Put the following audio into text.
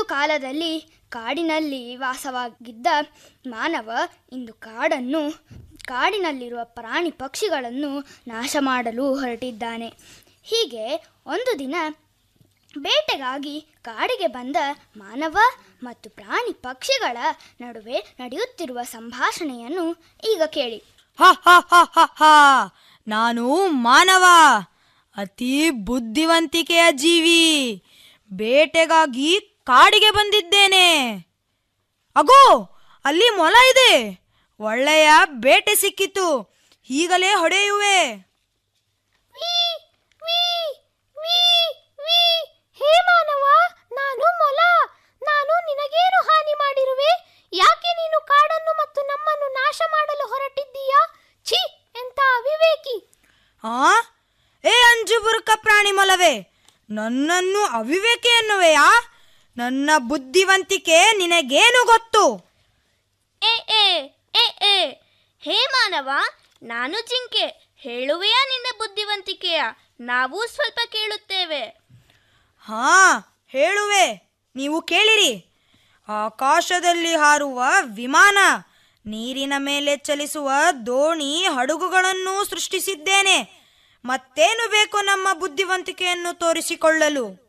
ಕಾಲದಲ್ಲಿ ಕಾಡಿನಲ್ಲಿ ವಾಸವಾಗಿದ್ದ ಮಾನವ ಇಂದು ಕಾಡನ್ನು ಕಾಡಿನಲ್ಲಿರುವ ಪ್ರಾಣಿ ಪಕ್ಷಿಗಳನ್ನು ನಾಶ ಮಾಡಲು ಹೊರಟಿದ್ದಾನೆ ಹೀಗೆ ಒಂದು ದಿನ ಬೇಟೆಗಾಗಿ ಕಾಡಿಗೆ ಬಂದ ಮಾನವ ಮತ್ತು ಪ್ರಾಣಿ ಪಕ್ಷಿಗಳ ನಡುವೆ ನಡೆಯುತ್ತಿರುವ ಸಂಭಾಷಣೆಯನ್ನು ಈಗ ಕೇಳಿ ಹ ಹ ಹ ಹ ಹ. ನಾನು ಮಾನವ ಅತಿ ಬುದ್ಧಿವಂತಿಕೆಯ ಜೀವಿ ಬೇಟೆಗಾಗಿ ಕಾಡಿಗೆ ಬಂದಿದ್ದೇನೆ ಅಗೋ ಅಲ್ಲಿ ಮೊಲ ಇದೆ ಒಳ್ಳೆಯ ಬೇಟೆ ಸಿಕ್ಕಿತು ಈಗಲೇ ಹೊಡೆಯುವೆ ಹೇ ಮಾನವ ನಾನು ಮೊಲ ನಾನು ನಿನಗೇನು ಹಾನಿ ಮಾಡಿರುವೆ ಯಾಕೆ ನೀನು ಕಾಡನ್ನು ಮತ್ತು ನಮ್ಮನ್ನು ನಾಶ ಮಾಡಲು ಹೊರಟಿದ್ದೀಯಾ ಛೀ ಎಂತ ಅವಿವೇಕಿ ಆ ಏ ಅಂಜುಬುರುಕ ಪ್ರಾಣಿ ಮೊಲವೇ ನನ್ನನ್ನು ಅವಿವೇಕೆ ಎನ್ನುವೆಯಾ ನನ್ನ ಬುದ್ಧಿವಂತಿಕೆ ನಿನಗೇನು ಗೊತ್ತು ಎ ಎ ಎ ಎ ಹೇ ಮಾನವ ನಾನು ಜಿಂಕೆ ಹೇಳುವೆಯಾ ನಿನ್ನ ಬುದ್ಧಿವಂತಿಕೆಯ ನಾವು ಸ್ವಲ್ಪ ಕೇಳುತ್ತೇವೆ ಹಾ ಹೇಳುವೆ ನೀವು ಕೇಳಿರಿ ಆಕಾಶದಲ್ಲಿ ಹಾರುವ ವಿಮಾನ ನೀರಿನ ಮೇಲೆ ಚಲಿಸುವ ದೋಣಿ ಹಡಗುಗಳನ್ನು ಸೃಷ್ಟಿಸಿದ್ದೇನೆ ಮತ್ತೇನು ಬೇಕು ನಮ್ಮ ಬುದ್ಧಿವಂತಿಕೆಯನ್ನು ತೋರಿಸಿಕೊಳ್ಳಲು